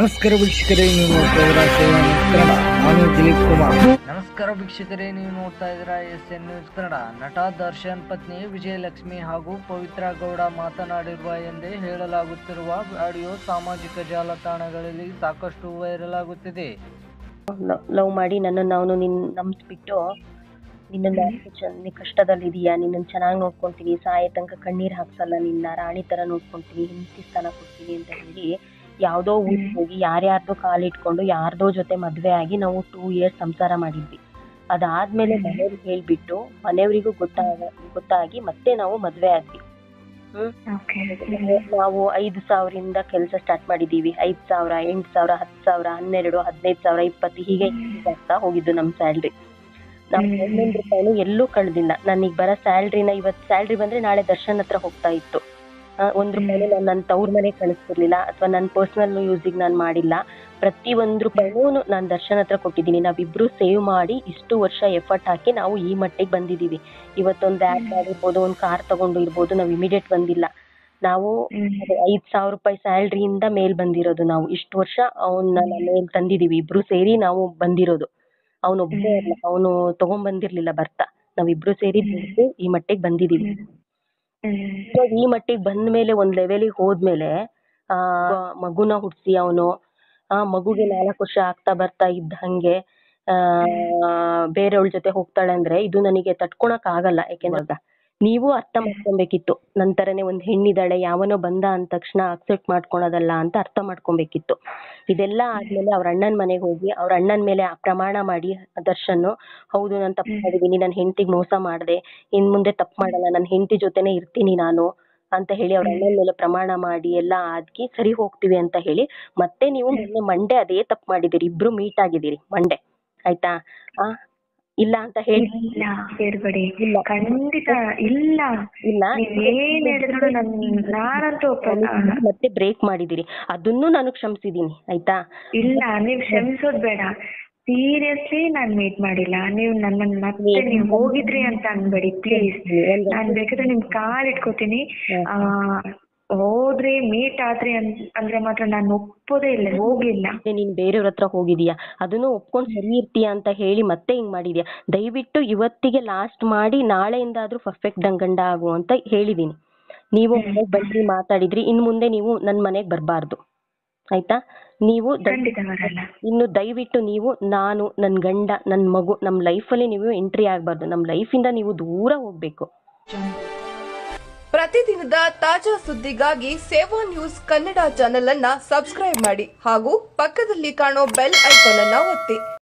ನಮಸ್ಕಾರ ವೀಕ್ಷಕರೇ ನೀವು ನೋಡ್ತಾ ಇದ್ದೀರಾ ಸೇವಾ ನ್ಯೂಸ್ ಕನ್ನಡ ನಾನು ದಿಲೀಪ್ ಕುಮಾರ್ ನಮಸ್ಕಾರ ವೀಕ್ಷಕರೇ ನೀವು ನೋಡ್ತಾ ಇದ್ದೀರಾ ಎಸ್ ಎನ್ ನ್ಯೂಸ್ ಕನ್ನಡ ನಟ ದರ್ಶನ್ ಪತ್ನಿ ವಿಜಯಲಕ್ಷ್ಮಿ ಹಾಗೂ ಪವಿತ್ರ ಗೌಡ ಮಾತನಾಡಿರುವ ಎಂದೇ ಹೇಳಲಾಗುತ್ತಿರುವ ಆಡಿಯೋ ಸಾಮಾಜಿಕ ಜಾಲತಾಣಗಳಲ್ಲಿ ಸಾಕಷ್ಟು ವೈರಲ್ ಆಗುತ್ತಿದೆ ಲವ್ ಮಾಡಿ ನನ್ನನ್ನು ಅವನು ನಿನ್ ನಂಬಿಸ್ಬಿಟ್ಟು ನಿನ್ನನ್ನು ನೀ ಕಷ್ಟದಲ್ಲಿದೀಯಾ ನಿನ್ನನ್ನು ಚೆನ್ನಾಗಿ ನೋಡ್ಕೊಂತೀನಿ ಸಾಯೋ ತನಕ ಕಣ್ಣೀರು ಹಾಕ್ಸಲ್ಲ ನಿನ್ನ ರಾಣಿ ಥರ ನೋಡ್ಕೊಂತೀನಿ ಹಿಂಸೆ ಸ್ಥಾನ ಕೊಡ್ತೀನಿ ಅಂತ ಹೇಳಿ ಯಾವುದೋ ಊರಿಗೆ ಹೋಗಿ ಯಾರ್ಯಾರ್ದೋ ಕಾಲಿಟ್ಕೊಂಡು ಯಾರ್ದೋ ಜೊತೆ ಮದುವೆ ಆಗಿ ನಾವು ಟೂ ಇಯರ್ಸ್ ಸಂಸಾರ ಮಾಡಿದ್ವಿ ಅದಾದ್ಮೇಲೆ ಮನೆಯವ್ರಿಗೆ ಹೇಳ್ಬಿಟ್ಟು ಮನೆಯವರಿಗೂ ಗೊತ್ತಾಗ ಗೊತ್ತಾಗಿ ಮತ್ತೆ ನಾವು ಮದುವೆ ಆದ್ವಿ ಹ್ಮ್ ನಾವು ಐದು ಸಾವಿರದಿಂದ ಕೆಲಸ ಸ್ಟಾರ್ಟ್ ಮಾಡಿದೀವಿ ಐದು ಸಾವಿರ ಎಂಟು ಸಾವಿರ ಹತ್ತು ಸಾವಿರ ಹನ್ನೆರಡು ಹದಿನೈದು ಸಾವಿರ ಇಪ್ಪತ್ತು ಹೀಗೆ increase ಆಗ್ತಾ ಹೋಗಿದ್ದು ನಮ್ಮ ಸ್ಯಾಲ್ರಿ ನಾವು ಒಂದೊಂದು ರೂಪಾಯಿನೂ ಎಲ್ಲೂ ಕಳ್ದಿಲ್ಲ ನನಗೆ ಬರೋ ಸ್ಯಾಲ್ರಿನ ಇವತ್ತು ಸ್ಯಾಲ್ರಿ ಬಂದ್ರೆ ನಾಳೆ ದರ್ಶನ್ ಹತ್ರ ಹೋಗ್ತಾ ಇತ್ತು ಆ, ಒಂದ್ ರೂಪಾಯಿನೂ ನಾನು ನನ್ನ ತವ್ರ ಮನೆ ಕಳಿಸ್ತಿರ್ಲಿಲ್ಲ ಅಥವಾ ನನ್ನ ಪರ್ಸನಲ್ ಯೂಸಿಗೆ ನಾನು ಮಾಡಿಲ್ಲ ಪ್ರತಿ ಒಂದ್ ರೂಪಾಯಿನೂ ನಾನು ದರ್ಶನ್ ಹತ್ರ ಕೊಟ್ಟಿದ್ದೀನಿ ನಾವಿಬ್ರು ಸೇವ್ ಮಾಡಿ ಇಷ್ಟು ವರ್ಷ ಎಫರ್ಟ್ ಹಾಕಿ ನಾವು ಈ ಮಟ್ಟಿಗೆ ಬಂದಿದ್ದೀವಿ ಇವತ್ತೊಂದು ಆ್ಯಪ್ ಮಾಡಿರ್ಬೋದು ಒಂದು ಕಾರ್ ತಗೊಂಡು ಇರ್ಬೋದು ನಾವು ಇಮಿಡಿಯೇಟ್ ಬಂದಿಲ್ಲ ನಾವು ಅದು ಐದ್ ಸಾವಿರ ರೂಪಾಯಿ ಸ್ಯಾಲ್ರಿಯಿಂದ ಮೇಲ್ ಬಂದಿರೋದು ನಾವು ಇಷ್ಟು ವರ್ಷ ಅವನ್ನ ಮೇಲ್ ತಂದಿದೀವಿ ಇಬ್ರು ಸೇರಿ ನಾವು ಬಂದಿರೋದು ಅವನೊಬ್ಬನೇ ಅಲ್ಲ ಅವನು ತಗೊಂಡ್ ಬಂದಿರ್ಲಿಲ್ಲ ಬರ್ತಾ ನಾವಿಬ್ರು ಸೇರಿ ದುಡ್ದು ಈ ಮಟ್ಟಿಗೆ ಬಂದಿದೀವಿ ಇವಾಗ ಈ ಮಟ್ಟಿಗೆ ಬಂದ ಮೇಲೆ ಒಂದ್ ಲೆವೆಲಿಗೆ ಹೋದ್ಮೇಲೆ ಆ ಮಗುನ ಹುಟ್ಸಿ ಅವನು ಆ ಮಗುಗೆ ನಾಲ್ಕು ವರ್ಷ ಆಗ್ತಾ ಬರ್ತಾ ಇದ್ದ ಹಂಗೆ ಆ ಬೇರೆಯವಳ ಜೊತೆ ಹೋಗ್ತಾಳೆ ಅಂದ್ರೆ ಇದು ನನಗೆ ತಡ್ಕೊಳಕ್ ಆಗಲ್ಲ ಯಾಕೆಂದ್ರೆ ನೀವು ಅರ್ಥ ಮಾಡ್ಕೊಬೇಕಿತ್ತು ನಂತರನೇ ಒಂದ್ ಹೆಣ್ಣಿದಾಳೆ ಯಾವನೋ ಬಂದ ಅಂದ ತಕ್ಷಣ ಅಕ್ಸೆಪ್ಟ್ ಮಾಡ್ಕೊಳೋದಲ್ಲ ಅಂತ ಅರ್ಥ ಮಾಡ್ಕೊಬೇಕಿತ್ತು ಇದೆಲ್ಲ ಆದ್ಮೇಲೆ ಅವ್ರ ಅಣ್ಣನ ಮನೆಗೆ ಹೋಗಿ ಅವ್ರ ಅಣ್ಣನ ಮೇಲೆ ಪ್ರಮಾಣ ಮಾಡಿ ದರ್ಶನ್ ಹೌದು ನಾನು ತಪ್ಪು ಮಾಡಿದೀನಿ ನನ್ನ ಹೆಂಡತಿಗೆ ಮೋಸ ಮಾಡಿದೆ ಇನ್ ಮುಂದೆ ತಪ್ಪು ಮಾಡಲ್ಲ ನನ್ನ ಹೆಂಡತಿ ಜೊತೆನೆ ಇರ್ತೀನಿ ನಾನು ಅಂತ ಹೇಳಿ ಅವ್ರ ಅಣ್ಣನ ಮೇಲೆ ಪ್ರಮಾಣ ಮಾಡಿ ಎಲ್ಲ ಆಗಿ ಸರಿ ಹೋಗ್ತೀವಿ ಅಂತ ಹೇಳಿ ಮತ್ತೆ ನೀವು ಮೊನ್ನೆ ಮಂಡೆ ಅದೇ ತಪ್ಪು ಮಾಡಿದಿರಿ ಇಬ್ರು ಮೀಟ್ ಆಗಿದ್ದೀರಿ ಮಂಡೆ ಆಯ್ತಾ ಆ ಇಲ್ಲ ಅಂತ ಹೇಳಿ ಇಲ್ಲ ಹೇಳ್ಬೇಡಿ ಇಲ್ಲ. ಖಂಡಿತ ಇಲ್ಲ ಇಲ್ಲ ನೀವ್ ಏನ್ ಹೇಳಿದ್ರು ನನ್ ನಾನಂತೂ ಒಪ್ಪಲ್ಲ ಮತ್ತೆ ಬ್ರೇಕ್ ಮಾಡಿದಿರಿ ಅದನ್ನು ನಾನು ಕ್ಷಮಿಸಿದೀನಿ ಆಯ್ತಾ ಇಲ್ಲ ನೀವ್ ಕ್ಷಮಿಸೋದ್ ಬೇಡ ಸೀರಿಯಸ್ಲಿ ನಾನ್ ಮೀಟ್ ಮಾಡಿಲ್ಲ ನೀವ್ ನನ್ನನ್ ಮತ್ತೆ ನೀವ್ ಹೋಗಿದ್ರಿ ಅಂತ ಅನ್ಬೇಡಿ ಪ್ಲೀಸ್ ನಾನ್ ಬೇಕಾದ್ರೆ ನಿಮ್ ಕಾಲ್ ಇಟ್ಕೋತೀನಿ ಆ ಹೋದ್ರಿ ಮೀಟ್ ಆದ್ರಿ ಅನ್- ಅಂದ್ರೆ ಮಾತ್ರ ನಾನ್ ಒಪ್ಪೋದೇ ಇಲ್ಲ ಹೋಗಿಲ್ಲ ಮತ್ತೆ ನೀನ್ ಬೇರೆಯವ್ರ ಹತ್ರ ಹೋಗಿದೀಯಾ ಅದನ್ನು ಒಪ್ಕೊಂಡ್ ಸರಿ ಇರ್ತೀಯ ಅಂತ ಹೇಳಿ ಮತ್ತೆ ಹಿಂಗ್ ಮಾಡಿದ್ಯಾ ದಯವಿಟ್ಟು ಇವತ್ತಿಗೆ ಲಾಸ್ಟ್ ಮಾಡಿ ನಾಳೆಯಿಂದಾದ್ರೂ ಪರ್ಫೆಕ್ಟ್ ಗಂಡ ಆಗು ಅಂತ ಹೇಳಿದೀನಿ ನೀವು ಮನೆಗ್ ಬಂದ್ರಿ ಮಾತಾಡಿದ್ರಿ ಇನ್ ಮುಂದೆ ನೀವು ನನ್ ಮನೆಗ್ ಬರ್ಬಾರ್ದು ಆಯ್ತಾ ನೀವು ದಯ- ಖಂಡಿತ ಬರಲ್ಲ ಇನ್ನು ದಯವಿಟ್ಟು ನೀವು ನಾನು ನನ್ ಗಂಡ ನನ್ ಮಗು ನಮ್ ಲೈಫಲ್ಲಿ ನೀವು ಎಂಟ್ರಿ ಆಗ್ಬಾರ್ದು ನಮ್ ಲೈಫಿಂದ ನೀವು ದೂರ ಹೋಗ್ಬೇಕು ಪ್ರತಿದಿನದ ತಾಜಾ ಸುದ್ದಿಗಾಗಿ ಸೇವಾ ನ್ಯೂಸ್ ಕನ್ನಡ ಚಾನೆಲ್ ಅನ್ನ ಸಬ್ಸ್ಕ್ರೈಬ್ ಮಾಡಿ ಹಾಗೂ ಪಕ್ಕದಲ್ಲಿ ಕಾಣೋ ಬೆಲ್ ಐಕಾನ್ ಅನ್ನ ಒತ್ತಿ